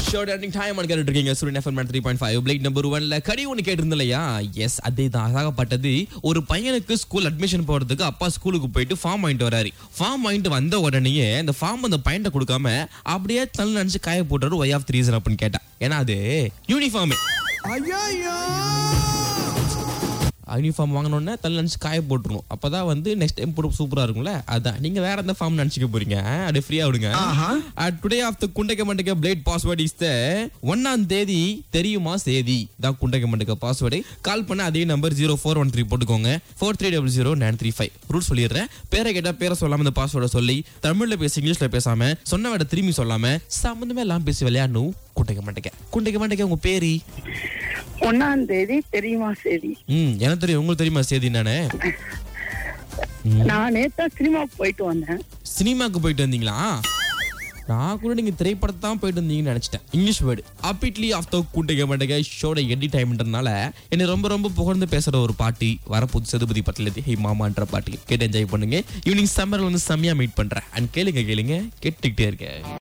ஷோட் ending time கேட்டு இருக்கீங்க Suriyan FM three point five plate number ஒன்ல கடி ஒன்று கேட்டிருந்தோம் இல்லையா எஸ் அதே தான் அதாகப்பட்டது ஒரு பையனுக்கு ஸ்கூல் அட்மிஷன் போறதுக்கு அப்பா ஸ்கூலுக்கு போயிட்டு ஃபார்ம் வாங்கிட்டு வராரு ஃபார்ம் வாங்கிட்டு வந்த உடனேயே அந்த ஃபார்ம் அந்த பையன்ட்ட கொடுக்காம அப்படியே தள்ள நினைச்சு காய போட்டாரு ஒய் ஆஃப் த்ரீ ரீசன் அப்படின்னு கேட்டேன் ஏன்னா அது யூனிஃபார்ம் யூனிஃபார்ம் வாங்கினோடனே தள்ள நினச்சி காய போட்டுருணும் அப்பதான் வந்து நெக்ஸ்ட் டைம் போட்டு சூப்பரா இருக்கும்ல அதான் நீங்க வேற எந்த ஃபார்ம் நினைச்சுக்க போறீங்க அப்படியே ஃப்ரீயா விடுங்க டுடே ஆஃப் த குண்டக மண்டக பிளேட் பாஸ்வேர்ட் இஸ் த ஒன்னாம் தேதி தெரியுமா சேதி தான் குண்டக மண்டக பாஸ்வேர்டு கால் பண்ண அதே number zero four one three போட்டுக்கோங்க four three double zero nine three five rule சொல்லிடுறேன் பேரை கேட்டா பேரை சொல்லாம இந்த பாஸ்வேர்டை சொல்லி தமிழ்ல பேசி இங்கிலீஷ்ல பேசாம சொன்ன விட திரும்பி சொல்லாம சம்மந்தமே எல்லாம் பேசி விளையாடணும் குண்டக மண்டக குண்டக மண்டக உங்க பேரு ஒன்னாம் தேதி தெரியுமா சரி ம் எனக்கு தெரியும் உங்களுக்கு தெரியுமா சேதி நானே நான் நேத்தா சினிமா போயிட்டு வந்தேன் சினிமாக்கு போயிட்டு வந்தீங்களா நான் கூட நீங்க திரைப்படத்தை தான் போயிட்டு வந்தீங்கன்னு நினைச்சிட்டேன் English word aptly of the கூட்டக மாட்டேங்க ஷோட எடி டைம்ன்றனால என்னை ரொம்ப ரொம்ப புகழ்ந்து பேசுற ஒரு பாட்டி வரப்போது சதுபதி பட்டில ஹே மாமான்ற பாட்டு கேட்டு என்ஜாய் பண்ணுங்க ஈவினிங் சம்மர்ல வந்து செம்மையா மீட் பண்றேன் அண்ட் கேளுங்க கேளுங்க கேட்டுக்கிட்டே இருக்கேன்